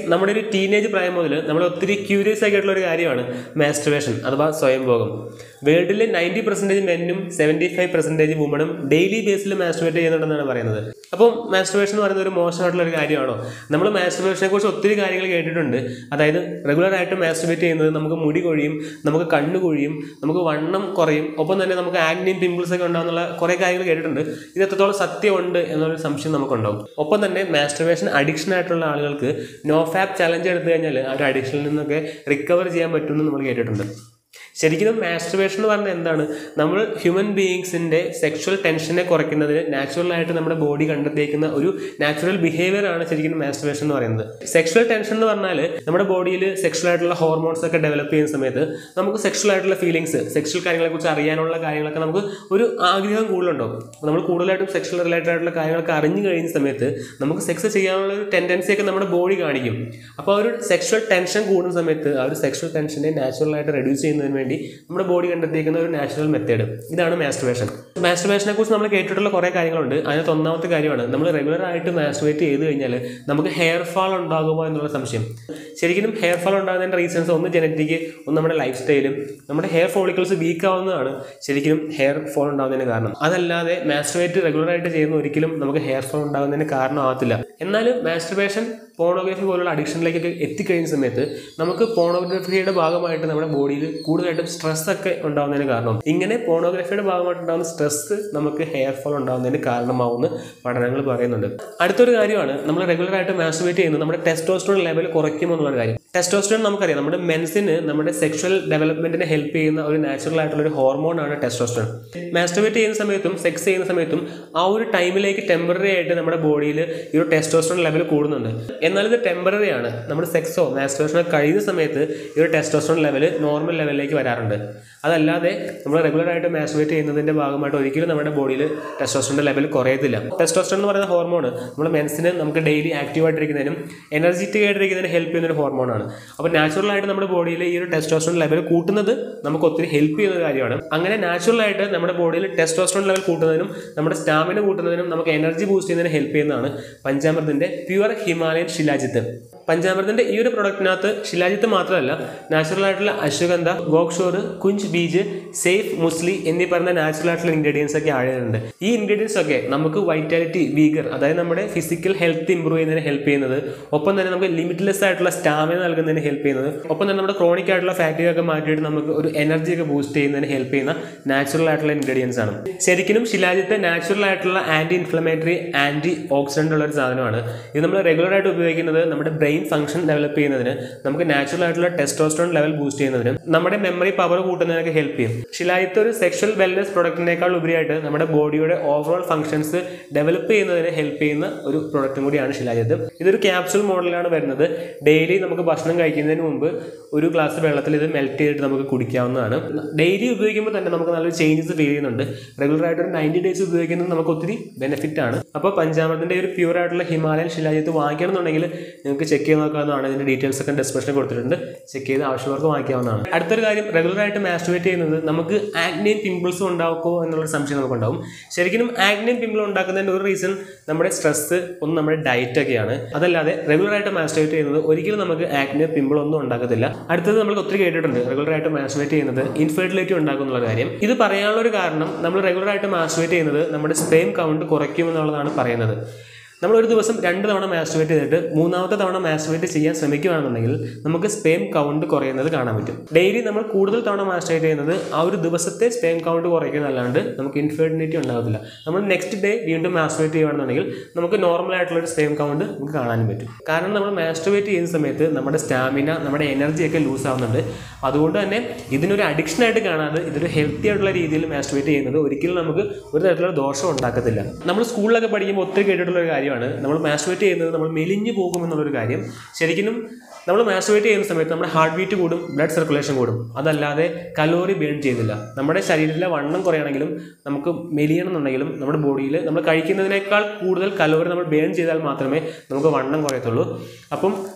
നമ്മുടെ ഒരു ടീനേജ് പ്രായം മുതൽ നമ്മൾ ഒത്തിരി ക്യൂരിയസ് ആയിട്ടുള്ള ഒരു കാര്യമാണ് മാസ്റ്റുവേഷൻ അഥവാ സ്വയംഭോഗം വേൾഡിലെ നയൻറ്റി പെർസെൻറ്റേജ് മെന്നും സെവൻറ്റി ഫൈവ് പെർസെൻറ്റേജ് വുമണും ഡെയിലി ബേസിൽ മാസ്റ്റുവേറ്റ് ചെയ്യുന്നുണ്ടെന്നാണ് പറയുന്നത് അപ്പോൾ മാസ്റ്റുവേഷൻ എന്ന് പറയുന്നത് ഒരു മോശമായിട്ടുള്ള ഒരു കാര്യമാണോ നമ്മൾ മാസ്റ്റുവേഷനെ കുറിച്ച് ഒത്തിരി കാര്യങ്ങൾ കേട്ടിട്ടുണ്ട് അതായത് റെഗുലർ ആയിട്ട് മാസ്റ്റുവേറ്റ് ചെയ്യുന്നത് നമുക്ക് മുടി കൊഴിയും നമുക്ക് കണ്ണ് കൊഴിയും നമുക്ക് വണ്ണം കുറയും ഒപ്പം തന്നെ നമുക്ക് ആഗ്നിയും പിമ്പിൾസ് ഒക്കെ ഉണ്ടാകുന്നുള്ള കുറേ കാര്യങ്ങൾ കേട്ടിട്ടുണ്ട് ഇത് എത്രത്തോളം സത്യമുണ്ട് എന്നൊരു സംശയം നമുക്കുണ്ടാവും ഒപ്പം തന്നെ മാസ്റ്റുവേഷൻ അഡിക്ഷൻ ആയിട്ടുള്ള ആളുകൾക്ക് നോ ഫാപ്പ് ചലഞ്ച് എടുത്തു കഴിഞ്ഞാൽ ആ ഒരു അഡിക്ഷനിൽ നിന്നൊക്കെ റിക്കവർ ചെയ്യാൻ പറ്റുമെന്ന് നമ്മൾ കേട്ടിട്ടുണ്ട് ശരിക്കും മാസ്റ്റുവേഷൻ എന്ന് പറഞ്ഞാൽ എന്താണ് നമ്മൾ ഹ്യൂമൻ ബീയിങ്സിന്റെ സെക്ഷൽ ടെൻഷനെ കുറയ്ക്കുന്നതിന് നാച്ചുറൽ ആയിട്ട് നമ്മുടെ ബോഡി കണ്ടെത്തിയേക്കുന്ന ഒരു നാച്ചുറൽ ബിഹേവിയർ ആണ് ശരിക്കും മാസ്റ്റുവേഷൻ എന്ന് പറയുന്നത് സെക്ഷൽ ടെൻഷൻ എന്ന് പറഞ്ഞാൽ നമ്മുടെ ബോഡിയിൽ സെക്ഷൽ ആയിട്ടുള്ള ഹോർമോൺസ് ഒക്കെ ഡെവലപ്പ് ചെയ്യുന്ന സമയത്ത് നമുക്ക് സെക്ഷൽ ആയിട്ടുള്ള ഫീലിങ്സ് സെക്ഷൽ കാര്യങ്ങളെ കുറിച്ച് അറിയാനുള്ള കാര്യങ്ങളൊക്കെ നമുക്ക് ഒരു ആഗ്രഹം കൂടുതലുണ്ടാവും അപ്പോൾ നമ്മൾ കൂടുതലായിട്ടും സെക്ഷൽ റിലേറ്റഡ് ആയിട്ടുള്ള കാര്യങ്ങളൊക്കെ അറിഞ്ഞു കഴിയുന്ന സമയത്ത് നമുക്ക് സെക്സ് ചെയ്യാനുള്ള ഒരു ടെൻഡൻസി ഒക്കെ നമ്മുടെ ബോഡി കാണിക്കും അപ്പോൾ ആ ഒരു സെക്ഷൽ ടെൻഷൻ കൂടുന്ന സമയത്ത് ആ ഒരു സെക്ഷൽ ടെൻഷനെ നാച്ചുറൽ ആയിട്ട് റെഡ്യൂസ് ചെയ്യുന്നതിന് വേണ്ടി നമ്മുടെ ബോഡി കണ്ടെത്തിയിരിക്കുന്ന ഒരു നാച്ചുറൽ മെത്തേഡ് ഇതാണ് മാസ്റ്റുവേഷൻ മാസ്റ്റുവേഷനെ കുറിച്ച് നമ്മൾ കേട്ടിട്ടുള്ള കുറേ കാര്യങ്ങളുണ്ട് അതിനകത്ത് ഒന്നാമത്തെ കാര്യമാണ് നമ്മൾ റെഗുലർ ആയിട്ട് മാസ്റ്റുവേറ്റ് ചെയ്ത് കഴിഞ്ഞാൽ നമുക്ക് ഹെയർ ഫാൾ ഉണ്ടാകുമോ എന്നുള്ള സംശയം ശരിക്കും ഹെയർ ഫാൾ ഉണ്ടാകുന്നതിൻ്റെ റീസൺസ് ഒന്ന് ജനറ്റിക് ഒന്ന് നമ്മുടെ ലൈഫ് സ്റ്റൈലും നമ്മുടെ ഹെയർ ഫോളിക്കിൾസ് വീക്ക് ആവുന്നതാണ് ശരിക്കും ഹെയർ ഫോൾ ഉണ്ടാകുന്നതിന് കാരണം അതല്ലാതെ മാസ്റ്റുവേറ്റ് റെഗുലർ ആയിട്ട് ചെയ്യുന്ന ഒരിക്കലും നമുക്ക് ഹെയർ ഫോൾ ഉണ്ടാകുന്നതിന് കാരണമാകത്തില്ല എന്നാലും മാസ്റ്റുവേഷൻ പോണോഗ്രഫി പോലുള്ള അഡിക്ഷനിലേക്കൊക്കെ എത്തിക്കഴിയുന്ന സമയത്ത് നമുക്ക് പോണോഗ്രഫിയുടെ ഭാഗമായിട്ട് നമ്മുടെ ബോഡിയിൽ കൂടുതലായിട്ടും സ്ട്രെസ് ഒക്കെ ഉണ്ടാകുന്നതിന് കാരണം ഇങ്ങനെ പോണോഗ്രഫിയുടെ ഭാഗമായിട്ട് ഉണ്ടാകുന്ന സ്ട്രെസ് നമുക്ക് ഹെയർ ഫോൾ ഉണ്ടാകുന്നതിന് കാരണമാവുമെന്ന് പഠനങ്ങൾ പറയുന്നുണ്ട് അടുത്തൊരു കാര്യമാണ് നമ്മൾ റെഗുലർ ആയിട്ട് മാസ്റ്റുവേറ്റ് ചെയ്യുന്നത് നമ്മുടെ ടെസ്റ്റോസ്റ്ററോൺ ലെവൽ കുറയ്ക്കുമെന്നുള്ള കാര്യം ടെസ്റ്റോസ്റ്ററോൺ നമുക്കറിയാം നമ്മുടെ മെൻസിന് നമ്മുടെ സെക്ഷൽ ഡെവലപ്മെന്റിനെ ഹെൽപ്പ് ചെയ്യുന്ന ഒരു നാച്ചുറൽ ആയിട്ടുള്ള ഒരു ഹോർമോൺ ആണ് ടെസ്റ്റോസ്റ്ററോൺ മാസ്റ്റുവേറ്റ് ചെയ്യുന്ന സമയത്തും സെക്സ് ചെയ്യുന്ന സമയത്തും ആ ഒരു ടൈമിലേക്ക് ടെമ്പററി ആയിട്ട് നമ്മുടെ ബോഡിയിൽ ഈ ഒരു ടെസ്റ്റോസ്റ്ററോൺ ലെവൽ കൂടുന്നുണ്ട് എന്നാൽ ഇത് ടെമ്പററി ആണ് നമ്മുടെ സെക്സോ മാസ്റ്റുവേഷനോ കഴിയുന്ന സമയത്ത് ഈ ഒരു ടെസ്റ്റോസ്റ്ററോൺ ലെവൽ നോർമൽ ലെവലിലേക്ക് വരാറുണ്ട് അതല്ലാതെ നമ്മൾ റെഗുലർ ആയിട്ട് മാസ്റ്റുവേറ്റ് ചെയ്യുന്നതിന്റെ ഭാഗമായിട്ട് ഒരിക്കലും നമ്മുടെ ബോഡിയിൽ ടെസ്റ്റോസ്റ്ററോണിന്റെ ലെവൽ കുറയത്തില്ല ടെസ്റ്റോസ്റ്ററോൺ എന്ന് പറയുന്ന ഹോർമോൺ നമ്മുടെ മെൻസിന് നമുക്ക് ഡെയിലി ആക്റ്റീവ് ആയിട്ടിരിക്കുന്നതിനും എനർജറ്റിക് ആയിട്ടിരിക്കുന്നതിനും ഹെൽപ്പ് ചെയ്യുന്ന ഒരു ഹോർമോണാണ് അപ്പോൾ നാച്ചുറൽ ആയിട്ട് നമ്മുടെ ബോഡിയിൽ ഈ ഒരു ടെസ്റ്റോസ്റ്ററോൺ ലെവൽ കൂട്ടുന്നത് നമുക്ക് ഒത്തിരി ഹെൽപ്പ് ചെയ്യുന്ന ഒരു കാര്യമാണ് അങ്ങനെ നാച്ചുറൽ ആയിട്ട് നമ്മുടെ ബോഡിയിൽ ടെസ്റ്റോസ്റ്ററോൺ ലെവൽ കൂട്ടുന്നതിനും നമ്മുടെ സ്റ്റാമിന കൂട്ടുന്നതിനും നമുക്ക് എനർജി ബൂസ്റ്റ് ചെയ്യുന്നതിന് ഹെൽപ്പ് ചെയ്യുന്നതാണ് പഞ്ചാമൃതത്തിന്റെ പ്യുവർ ഹിമാലയൻ ശിലാജിത്ത് പഞ്ചാമൃതത്തിന്റെ ഈ ഒരു പ്രൊഡക്റ്റിനകത്ത് ശിലാജിത്ത് മാത്രമല്ല നാച്ചുറൽ ആയിട്ടുള്ള അശ്വഗന്ധ ഗോക്ഷോർ കുഞ്ച് ബീജ് സേഫ് മുസ്ലി എന്നീ പറയുന്ന നാച്ചുറൽ ആയിട്ടുള്ള ഇൻഗ്രീഡിയൻസ് ഒക്കെ ആഴയുന്നുണ്ട് ഈ ഇൻഗ്രീഡിയൻസ് ഒക്കെ നമുക്ക് വൈറ്റാലിറ്റി വീഗർ അതായത് നമ്മുടെ ഫിസിക്കൽ ഹെൽത്ത് ഇംപ്രൂവ് ചെയ്യുന്നതിന് ഹെൽപ്പ് ചെയ്യുന്നത് ഒപ്പം തന്നെ നമുക്ക് ലിമിറ്റ്ലെസ് ആയിട്ടുള്ള സ്റ്റാമിന നൽകുന്നതിന് ഹെൽപ്പ് ചെയ്യുന്നത് ഒപ്പം തന്നെ നമ്മുടെ ക്രോണിക് ആയിട്ടുള്ള ഫാറ്റിക് ഒക്കെ മാറ്റിയിട്ട് നമുക്ക് ഒരു എനർജി ഒക്കെ ബൂസ്റ്റ് ചെയ്യുന്നതിന് ഹെൽപ്പ് ചെയ്യുന്ന നാച്ചുറൽ ആയിട്ടുള്ള ഇൻഗ്രീഡിയൻസ് ആണ് ശരിക്കും ശിലാജിത്തെ നാച്ചുറൽ ആയിട്ടുള്ള ആന്റി ഇൻഫ്ലമേറ്ററി ആന്റി ഓക്സിഡന്റ് ഉള്ള ഒരു സാധനമാണ് ഇത് നമ്മൾ റെഗുലർ ആയിട്ട് ഉപയോഗിക്കുന്നത് നമ്മുടെ ബ്രെയിൻ ഫംഗ്ഷൻ ഡെവലപ്പ് ചെയ്യുന്നതിന് നമുക്ക് നാച്ചുറൽ ആയിട്ടുള്ള ടെസ്റ്റോസ്റ്ററോൺ ലെവൽ ബൂസ്റ്റ് ചെയ്യുന്നതിനും നമ്മുടെ മെമ്മറി പവർ കൂട്ടുന്നതിനൊക്കെ ഹെൽപ്പ് ചെയ്യും ശിലാജിത്ത് ഒരു സെക്ഷൽ വെൽനസ് പ്രൊഡക്റ്റിനേക്കാൾ ഉപരിയായിട്ട് നമ്മുടെ ബോഡിയുടെ ഓവറോൾ ഫംഗ്ഷൻസ് ഡെവലപ്പ് ചെയ്യുന്നതിന് ഹെൽപ്പ് ചെയ്യുന്ന ഒരു പ്രൊഡക്റ്റും കൂടിയാണ് ശിലാജിത്ത് ഇതൊരു ക്യാപ്സൂൾ മോഡലാണ് വരുന്നത് ഡെയിലി നമുക്ക് ഭക്ഷണം കഴിക്കുന്നതിന് മുമ്പ് ഒരു ഗ്ലാസ് വെള്ളത്തിൽ ഇത് മെൽറ്റ് ചെയ്തിട്ട് നമുക്ക് കുടിക്കാവുന്നതാണ് ഡെയിലി ഉപയോഗിക്കുമ്പോൾ തന്നെ നമുക്ക് നല്ലൊരു ചേഞ്ചസ് ഫീൽ ചെയ്യുന്നുണ്ട് റെഗുലർ ആയിട്ട് ഒരു നയൻറ്റി ഡേയ്സ് ഉപയോഗിക്കുന്നത് നമുക്ക് ഒത്തിരി ബെനിഫിറ്റ് ആണ് അപ്പോൾ പഞ്ചാമൃതത്തിന്റെ ഒരു പ്യൂർ ആയിട്ടുള്ള ഹിമാലയൻ ശിലാജിത്ത് വാങ്ങിക്കണം എന്നുണ്ടെങ്കിൽ നിങ്ങൾക്ക് ചെക്ക് ചെയ്ത് നോക്കാവുന്നതാണ് ഇതിന്റെ ഡീറ്റെയിൽസ് ഒക്കെ ഡിസ്ക്രിപ്ഷനിൽ കൊടുത്തിട്ടുണ്ട് ചെക്ക് ചെയ്ത് ആവശ്യമുള്ളവർക്ക് വാങ്ങിക്കാവുന്നതാണ് അടുത്തൊരു കാര്യം റെഗുലർ ആയിട്ട് മാസ്റ്റുവേറ്റ് ചെയ്യുന്നത് നമുക്ക് ആഗ്നിയും പിമ്പിൾസും ഉണ്ടാക്കുമോ എന്നുള്ളൊരു സംശയം നമുക്കുണ്ടാവും ശരിക്കും ആഗ്നിയും പിമ്പിൾ ഉണ്ടാക്കുന്നതിന്റെ ഒരു റീസൺ നമ്മുടെ സ്ട്രെസ് ഒന്ന് നമ്മുടെ ഡയറ്റ് ഒക്കെയാണ് അതല്ലാതെ റെഗുലർ ആയിട്ട് മാസ്റ്റുവേറ്റ് ചെയ്യുന്നത് ഒരിക്കലും നമുക്ക് ആഗ്നിയോ പിമ്പിൾ ഒന്നും ഉണ്ടാക്കത്തില്ല അടുത്തത് നമ്മൾ ഒത്തിരി കേട്ടിട്ടുണ്ട് റെഗുലർ ആയിട്ട് മാസ്റ്റുവേറ്റ് ചെയ്യുന്നത് ഇൻഫെർട്ടിലിറ്റി ഉണ്ടാക്കും എന്നുള്ള കാര്യം ഇത് പറയാനുള്ള ഒരു കാരണം നമ്മൾ റെഗുലർ ആയിട്ട് മാസ്റ്റുവേറ്റ് ചെയ്യുന്നത് നമ്മുടെ സ്പെയിം കൗണ്ട് കുറയ്ക്കുമെന്നുള്ളതാണ് പറയുന്നത് നമ്മൾ ഒരു ദിവസം രണ്ട് തവണ മാസ്റ്റുവേറ്റ് ചെയ്തിട്ട് മൂന്നാമത്തെ തവണ മാസ്റ്റുവേറ്റ് ചെയ്യാൻ ശ്രമിക്കുകയാണെന്നുണ്ടെങ്കിൽ നമുക്ക് സ്പേം കൗണ്ട് കുറയുന്നത് കാണാൻ പറ്റും ഡെയിലി നമ്മൾ കൂടുതൽ തവണ മാസ്റ്റുവേറ്റ് ചെയ്യുന്നത് ആ ഒരു ദിവസത്തെ സ്പേം കൗണ്ട് കുറയ്ക്കുന്നതല്ലാണ്ട് നമുക്ക് ഇൻഫെർട്ടിലിറ്റി ഉണ്ടാകത്തില്ല നമ്മൾ നെക്സ്റ്റ് ഡേ വീണ്ടും മാസ്റ്റുവേറ്റ് ചെയ്യുകയാണെന്നുണ്ടെങ്കിൽ നമുക്ക് നോർമൽ ആയിട്ടുള്ള ഒരു സ്പേം കൗണ്ട് നമുക്ക് കാണാനും പറ്റും കാരണം നമ്മൾ മാസ്റ്റുവേറ്റ് ചെയ്യുന്ന സമയത്ത് നമ്മുടെ സ്റ്റാമിന നമ്മുടെ എനർജി ഒക്കെ ലൂസ് ആവുന്നുണ്ട് അതുകൊണ്ട് തന്നെ ഇതിനൊരു അഡിക്ഷൻ ആയിട്ട് കാണാതെ ഇതൊരു ഹെൽത്തി ആയിട്ടുള്ള രീതിയിൽ മാസ്റ്റുവേറ്റ് ചെയ്യുന്നത് ഒരിക്കലും നമുക്ക് ഒരു തരത്തിലുള്ള ദോഷം ഉണ്ടാക്കത്തില്ല നമ്മൾ സ്കൂളിലൊക്കെ പഠിക്കുമ്പോൾ ഒത്തിരി കേട്ടിട്ടുള്ള ഒരു കാര്യമാണ് നമ്മൾ മാസ്റ്റുവേറ്റ് ചെയ്യുന്നത് നമ്മൾ മെലിഞ്ഞു പോകും എന്നുള്ളൊരു കാര്യം ശരിക്കും നമ്മൾ മാസ്റ്റുവേറ്റ് ചെയ്യുന്ന സമയത്ത് നമ്മുടെ ഹാർട്ട് ബീറ്റ് കൂടും ബ്ലഡ് സർക്കുലേഷൻ കൂടും അതല്ലാതെ കലോറി ബേൺ ചെയ്യുന്നില്ല നമ്മുടെ ശരീരത്തിലെ വണ്ണം കുറയണമെങ്കിലും നമുക്ക് മെലിയണമെന്നുണ്ടെങ്കിലും നമ്മുടെ ബോഡിയിൽ നമ്മൾ കഴിക്കുന്നതിനേക്കാൾ കൂടുതൽ കലോറി നമ്മൾ ബേൺ ചെയ്താൽ മാത്രമേ നമുക്ക് വണ്ണം കുറയത്തുള്ളൂ അപ്പം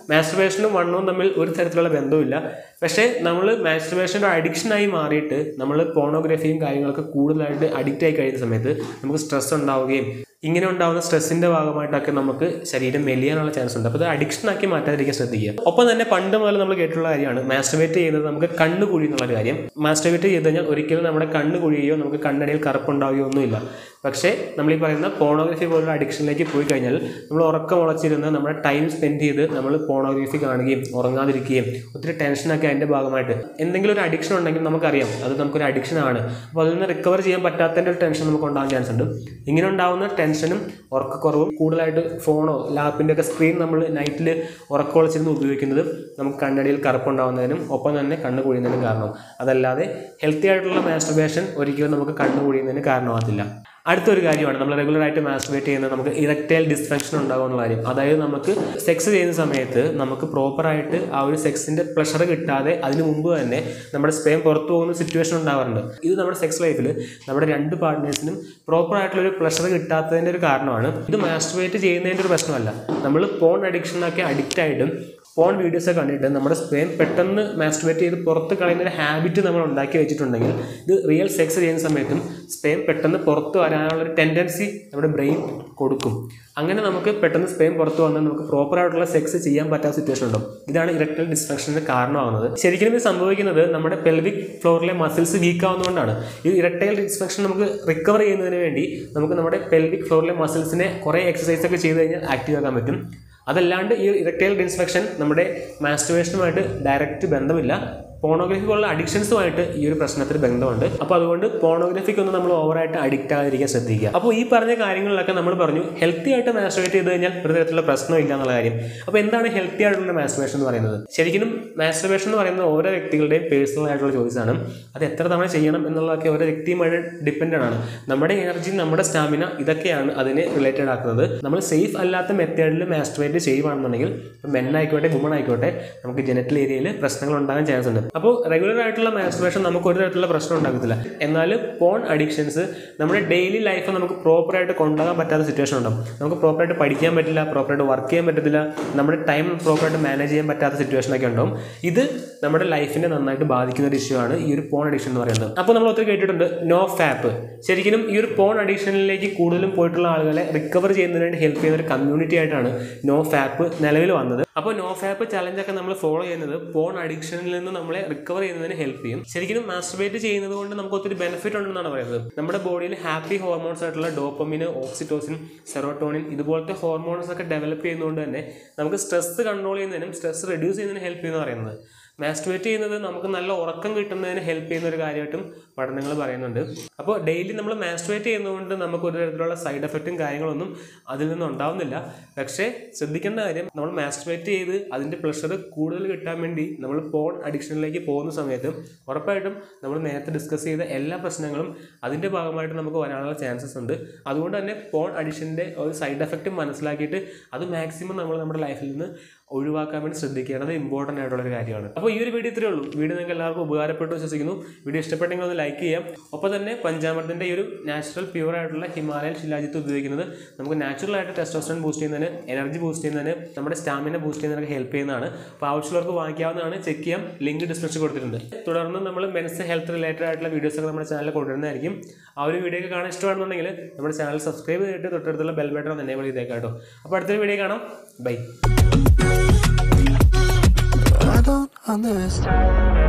മാസ്റ്റുർബേഷനും വണ്ണവും തമ്മിൽ ഒരു തരത്തിലുള്ള ബന്ധവുമില്ല പക്ഷേ നമ്മൾ മാസ്റ്റുർബേഷൻ്റെ അഡിക്ഷനായി മാറിയിട്ട് നമ്മൾ പോണോഗ്രഫിയും കാര്യങ്ങളൊക്കെ കൂടുതലായിട്ട് അഡിക്റ്റ് ആയി കഴിയുന്ന സമയത്ത് നമുക്ക് സ്ട്രെസ് ഉണ്ടാവുകയും ഇങ്ങനെ ഉണ്ടാകുന്ന സ്ട്രെസ്സിന്റെ ഭാഗമായിട്ടൊക്കെ നമുക്ക് ശരീരം മെലിയാനുള്ള ചാൻസ് ഉണ്ട് അപ്പോൾ അത് അഡിക്ഷൻ ആക്കി മാറ്റാതിരിക്കാൻ ശ്രദ്ധിക്കുക ഒപ്പം തന്നെ പണ്ട് മുതൽ നമ്മൾ കേട്ടിട്ടുള്ള കാര്യമാണ് മാസ്റ്റർബേറ്റ് ചെയ്യുന്നത് നമുക്ക് കണ്ണ് കുഴി എന്നുള്ള ഒരു കാര്യം മാസ്റ്റർബേറ്റ് ചെയ്ത് കഴിഞ്ഞാൽ ഒരിക്കലും നമ്മുടെ കണ്ണ് കുഴിയോ നമുക്ക് കണ്ണടയിൽ കറുപ്പുണ്ടാവുകയോ ഒന്നുമില്ല പക്ഷേ നമ്മൾ ഈ പറയുന്ന പോണോഗ്രഫി പോലുള്ള അഡിക്ഷനിലേക്ക് പോയി കഴിഞ്ഞാൽ നമ്മൾ ഉറക്കം ഉളച്ചിരുന്ന് നമ്മുടെ ടൈം സ്പെൻഡ് ചെയ്ത് നമ്മൾ പോണോഗ്രഫി കാണുകയും ഉറങ്ങാതിരിക്കുകയും ഒത്തിരി ടെൻഷനൊക്കെ അതിൻ്റെ ഭാഗമായിട്ട് എന്തെങ്കിലും ഒരു അഡിക്ഷൻ ഉണ്ടെങ്കിൽ നമുക്കറിയാം അത് നമുക്കൊരു അഡിക്ഷൻ ആണ് അപ്പോൾ അതിൽ നിന്ന് റിക്കവർ ചെയ്യാൻ പറ്റാത്തതിൻ്റെ ഒരു ടെൻഷൻ നമുക്ക് ഉണ്ടാകാൻ ചാൻസ് ഉണ്ട് ഇങ്ങനെ ഉണ്ടാകുന്ന ടെൻഷനും ഉറക്കക്കുറവും കൂടുതലായിട്ട് ഫോണോ ലാപ്പിൻ്റെ ഒക്കെ സ്ക്രീൻ നമ്മൾ നൈറ്റിൽ ഉറക്കമുളച്ചിരുന്ന് ഉപയോഗിക്കുന്നത് നമുക്ക് കണ്ണടിയിൽ കറുപ്പുണ്ടാകുന്നതിനും ഒപ്പം തന്നെ കണ്ണ് കുഴിയുന്നതിനും കാരണം അതല്ലാതെ ഹെൽത്തി ആയിട്ടുള്ള മാസ്റ്റർബേഷൻ ഒരിക്കലും നമുക്ക് കണ്ണ് കുഴിയുന്നതിന് കാരണമാകത്തില്ല അടുത്തൊരു കാര്യമാണ് നമ്മൾ റെഗുലർ ആയിട്ട് മാസ്റ്റുബേറ്റ് ചെയ്യുന്നത് നമുക്ക് ഇറക്റ്റൈൽ ഡിസ്ഫങ്ഷൻ ഉണ്ടാകും എന്നുള്ള കാര്യം അതായത് നമുക്ക് സെക്സ് ചെയ്യുന്ന സമയത്ത് നമുക്ക് പ്രോപ്പറായിട്ട് ആ ഒരു സെക്സിന്റെ പ്ലഷർ കിട്ടാതെ അതിന് മുമ്പ് തന്നെ നമ്മുടെ സ്പേം പുറത്തു പോകുന്ന സിറ്റുവേഷൻ ഉണ്ടാവാറുണ്ട് ഇത് നമ്മുടെ സെക്സ് ലൈഫിൽ നമ്മുടെ രണ്ട് പാർട്ട്നേഴ്സിനും പ്രോപ്പർ ആയിട്ടുള്ള ഒരു പ്ലഷർ കിട്ടാത്തതിൻ്റെ ഒരു കാരണമാണ് ഇത് മാസ്റ്റുബേറ്റ് ചെയ്യുന്നതിൻ്റെ ഒരു പ്രശ്നമല്ല നമ്മൾ പോൺ അഡിക്ഷനൊക്കെ അഡിക്റ്റ് ആയിട്ടും പോൺ വീഡിയോസ് ഒക്കെ കണ്ടിട്ട് നമ്മുടെ സ്പേം പെട്ടെന്ന് മാസ്റ്റുബേറ്റ് ചെയ്ത് പുറത്ത് കളയുന്ന ഒരു ഹാബിറ്റ് നമ്മൾ ഉണ്ടാക്കി വെച്ചിട്ടുണ്ടെങ്കിൽ ഇത് റിയൽ സെക്സ് ചെയ്യുന്ന സമയത്തും സ്പേം പെട്ടെന്ന് പുറത്ത് വരാനുള്ള ഒരു ടെൻഡൻസി നമ്മുടെ ബ്രെയിൻ കൊടുക്കും അങ്ങനെ നമുക്ക് പെട്ടെന്ന് സ്പേം പുറത്ത് വന്നാൽ നമുക്ക് പ്രോപ്പർ ആയിട്ടുള്ള സെക്സ് ചെയ്യാൻ പറ്റാത്ത സിറ്റുവേഷൻ ഉണ്ടാവും ഇതാണ് ഇറക്ടൽ ഡിസ്ഫങ്ഷന് കാരണമാകുന്നത് ശരിക്കും ഇത് സംഭവിക്കുന്നത് നമ്മുടെ പെൽവിക് ഫ്ലോറിലെ മസിൽസ് വീക്ക് ആവുന്നതുകൊണ്ടാണ് ഈ ഇറക്ടൈൽ ഡിസ്ഫങ്ഷൻ നമുക്ക് റിക്കവർ ചെയ്യുന്നതിന് വേണ്ടി നമുക്ക് നമ്മുടെ പെൽവിക് ഫ്ലോറിലെ മസിൽസിനെ കുറേ എക്സസൈസ് ഒക്കെ ചെയ്ത് കഴിഞ്ഞാൽ ആക്റ്റീവ് ആക്കാൻ പറ്റും അതല്ലാണ്ട് ഈ ഇറക്ടൈൽ ഡിസ്ഫെക്ഷൻ നമ്മുടെ മാസ്റ്റുവേഷനുമായിട്ട് ഡയറക്റ്റ് ബന്ധമില്ല പോണോഗ്രഫി പോലുള്ള അഡിക്ഷൻസുമായിട്ട് ഈ ഒരു പ്രശ്നത്തിന് ബന്ധമുണ്ട് അപ്പോൾ അതുകൊണ്ട് പോണോഗ്രഫിക്കൊന്നും നമ്മൾ ഓവറായിട്ട് അഡിക്റ്റ് ആകാതിരിക്കാൻ ശ്രദ്ധിക്കുക അപ്പോൾ ഈ പറഞ്ഞ കാര്യങ്ങളിലൊക്കെ നമ്മൾ പറഞ്ഞു ഹെൽത്തി ആയിട്ട് മാസ്റ്റുവേറ്റ് ചെയ്ത് കഴിഞ്ഞാൽ ഒരു തരത്തിലുള്ള പ്രശ്നമില്ല എന്നുള്ള കാര്യം അപ്പോൾ എന്താണ് ഹെൽത്തി ആയിട്ടുള്ള മാസ്റ്റുവേഷൻ എന്ന് പറയുന്നത് ശരിക്കും മാസ്റ്റുവേഷൻ എന്ന് പറയുന്നത് ഓരോ വ്യക്തികളുടെയും പേഴ്സണൽ ആയിട്ടുള്ള ചോയ്സാണ് അത് എത്ര തവണ ചെയ്യണം എന്നുള്ളതൊക്കെ ഓരോ വ്യക്തിയുമായിട്ട് ഡിപ്പെൻഡൻ്റ് ആണ് നമ്മുടെ എനർജി നമ്മുടെ സ്റ്റാമിന ഇതൊക്കെയാണ് അതിനെ റിലേറ്റഡ് ആക്കുന്നത് നമ്മൾ സേഫ് അല്ലാത്ത മെത്തേഡിൽ മാസ്റ്റുവേറ്റ് ചെയ്യുകയാണെന്നുണ്ടെങ്കിൽ ഇപ്പം മെൻ ആയിക്കോട്ടെ വുമൺ ആയിക്കോട്ടെ നമുക്ക് ജനറ്റൽ ഏരിയയിൽ പ്രശ്നങ്ങൾ ഉണ്ടാകാൻ ചാൻസ് ഉണ്ട് അപ്പോൾ റെഗുലർ ആയിട്ടുള്ള മാസ്റ്റുവേഷൻ നമുക്ക് ഒരു തരത്തിലുള്ള പ്രശ്നം ഉണ്ടാകത്തില്ല എന്നാൽ പോൺ അഡിക്ഷൻസ് നമ്മുടെ ഡെയിലി ലൈഫ് നമുക്ക് പ്രോപ്പറായിട്ട് കൊണ്ടുപോകാൻ പറ്റാത്ത സിറ്റുവേഷൻ ഉണ്ടാവും നമുക്ക് പ്രോപ്പറായിട്ട് പഠിക്കാൻ പറ്റില്ല പ്രോപ്പറായിട്ട് വർക്ക് ചെയ്യാൻ പറ്റത്തില്ല നമ്മുടെ ടൈം പ്രോപ്പറായിട്ട് മാനേജ് ചെയ്യാൻ പറ്റാത്ത സിറ്റുവേഷനൊക്കെ ഉണ്ടാവും ഇത് നമ്മുടെ ലൈഫിനെ നന്നായിട്ട് ബാധിക്കുന്ന ഒരു ഇഷ്യൂ ആണ് ഈ ഒരു പോൺ അഡിക്ഷൻ എന്ന് പറയുന്നത് അപ്പോൾ നമ്മൾ ഒത്തിരി കേട്ടിട്ടുണ്ട് നോ ഫാപ്പ് ശരിക്കും ഈ ഒരു പോൺ അഡിക്ഷനിലേക്ക് കൂടുതലും പോയിട്ടുള്ള ആളുകളെ റിക്കവർ ചെയ്യുന്നതിന് വേണ്ടി ഹെൽപ്പ് ചെയ്യുന്ന ഒരു കമ്മ്യൂണിറ്റി ആയിട്ടാണ് നോ ഫാപ്പ് നിലവിൽ വന്നത് അപ്പോൾ നോ ഫാപ്പ് ചലഞ്ചൊക്കെ നമ്മൾ ഫോളോ ചെയ്യുന്നത് പോൺ അഡിക്ഷനിൽ നിന്ന് നമ്മളെ റിക്കവർ ചെയ്യുന്നതിന് ഹെൽപ്പ് ചെയ്യും ശരിക്കും മാസ്റ്റർബേറ്റ് ചെയ്യുന്നത് കൊണ്ട് നമുക്ക് ഒത്തിരി ബെനിഫിറ്റ് ഉണ്ടെന്നാണ് പറയുന്നത് നമ്മുടെ ബോഡിയിൽ ഹാപ്പി ഹോർമോൺസ് ആയിട്ടുള്ള ഡോപ്പമിന് ഓക്സിറ്റോസിൻ സെറോട്ടോണിൻ ഇതുപോലത്തെ ഹോർമോൺസ് ഒക്കെ ഡെവലപ്പ് ചെയ്യുന്നതുകൊണ്ട് തന്നെ നമുക്ക് സ്ട്രെസ് കൺട്രോൾ ചെയ്യുന്നതിനും സ്ട്രെസ് റെഡ്യൂസ് ചെയ്യുന്നതിനും ഹെൽപ്പ് ചെയ്യുന്ന പറയുന്നത് മാസ്റ്റുബേറ്റ് ചെയ്യുന്നത് നമുക്ക് നല്ല ഉറക്കം കിട്ടുന്നതിന് ഹെൽപ്പ് ചെയ്യുന്ന ഒരു കാര്യമായിട്ടും പഠനങ്ങൾ പറയുന്നുണ്ട് അപ്പോൾ ഡെയിലി നമ്മൾ മാസ്റ്റുബേറ്റ് ചെയ്യുന്നതുകൊണ്ട് നമുക്ക് ഒരു തരത്തിലുള്ള സൈഡ് എഫക്റ്റും കാര്യങ്ങളൊന്നും അതിൽ നിന്ന് ഉണ്ടാവുന്നില്ല പക്ഷേ ശ്രദ്ധിക്കേണ്ട കാര്യം നമ്മൾ മാസ്റ്റുബേറ്റ് ചെയ്ത് അതിൻ്റെ പ്ലഷർ കൂടുതൽ കിട്ടാൻ വേണ്ടി നമ്മൾ പോൺ അഡിക്ഷനിലേക്ക് പോകുന്ന സമയത്ത് ഉറപ്പായിട്ടും നമ്മൾ നേരത്തെ ഡിസ്കസ് ചെയ്ത എല്ലാ പ്രശ്നങ്ങളും അതിൻ്റെ ഭാഗമായിട്ട് നമുക്ക് വരാനുള്ള ചാൻസസ് ഉണ്ട് അതുകൊണ്ട് തന്നെ പോൺ അഡിക്ഷൻ്റെ ഒരു സൈഡ് എഫക്റ്റ് മനസ്സിലാക്കിയിട്ട് അത് മാക്സിമം നമ്മൾ നമ്മുടെ ലൈഫിൽ നിന്ന് ഒഴിവാക്കാൻ വേണ്ടി ശ്രദ്ധിക്കേണ്ടത് ഇമ്പോർട്ടൻ്റ് ആയിട്ടുള്ള ഒരു കാര്യമാണ് അപ്പോൾ ഈ ഒരു വീഡിയോ ഇത്രയേ ഉള്ളൂ വീഡിയോ നിങ്ങൾക്ക് എല്ലാവർക്കും ഉപകാരപ്പെട്ടു വിശ്വസിക്കുന്നു വീഡിയോ ഇഷ്ടപ്പെട്ടെങ്കിൽ ഒന്ന് ലൈക്ക് ചെയ്യാം ഒപ്പം തന്നെ പഞ്ചാമൃതത്തിൻ്റെ ഈ ഒരു നാച്ചുറൽ പ്യൂർ ആയിട്ടുള്ള ഹിമാലയൻ ശിലാജിത്ത് ഉപയോഗിക്കുന്നത് നമുക്ക് നാച്ചുറൽ ആയിട്ട് ടെസ്റ്റോസ്റ്ററോൺ ബൂസ്റ്റ് ചെയ്യുന്നതിന് എനർജി ബൂസ്റ്റ് ചെയ്യുന്നതിന് നമ്മുടെ സ്റ്റാമിന ബൂസ്റ്റ് ചെയ്യുന്നതിനൊക്കെ ഹെൽപ്പ് ചെയ്യുന്നതാണ് അപ്പോൾ ആവശ്യമുള്ളവർക്ക് വാങ്ങിക്കാവുന്നതാണ് ചെക്ക് ചെയ്യാം ലിങ്ക് ഡിസ്ക്രിപ്ഷൻ കൊടുത്തിട്ടുണ്ട് തുടർന്ന് നമ്മൾ മെൻസ് ഹെൽത്ത് റിലേറ്റഡ് ആയിട്ടുള്ള വീഡിയോസ് ഒക്കെ നമ്മുടെ ചാനലിൽ കൊണ്ടുവരുന്നതായിരിക്കും ആ ഒരു വീഡിയോ ഒക്കെ കാണാൻ ഇഷ്ടമാണെന്നുണ്ടെങ്കിൽ നമ്മുടെ ചാനൽ സബ്സ്ക്രൈബ് ചെയ്തിട്ട് തൊട്ടടുത്തുള്ള ബെൽ ബട്ടൺ ഒന്ന് എനേബിൾ ചെയ്തേക്കാം കേട്ടോ അപ്പോൾ അടുത്തൊരു വീഡിയോ കാണാം ബൈ I don't understand.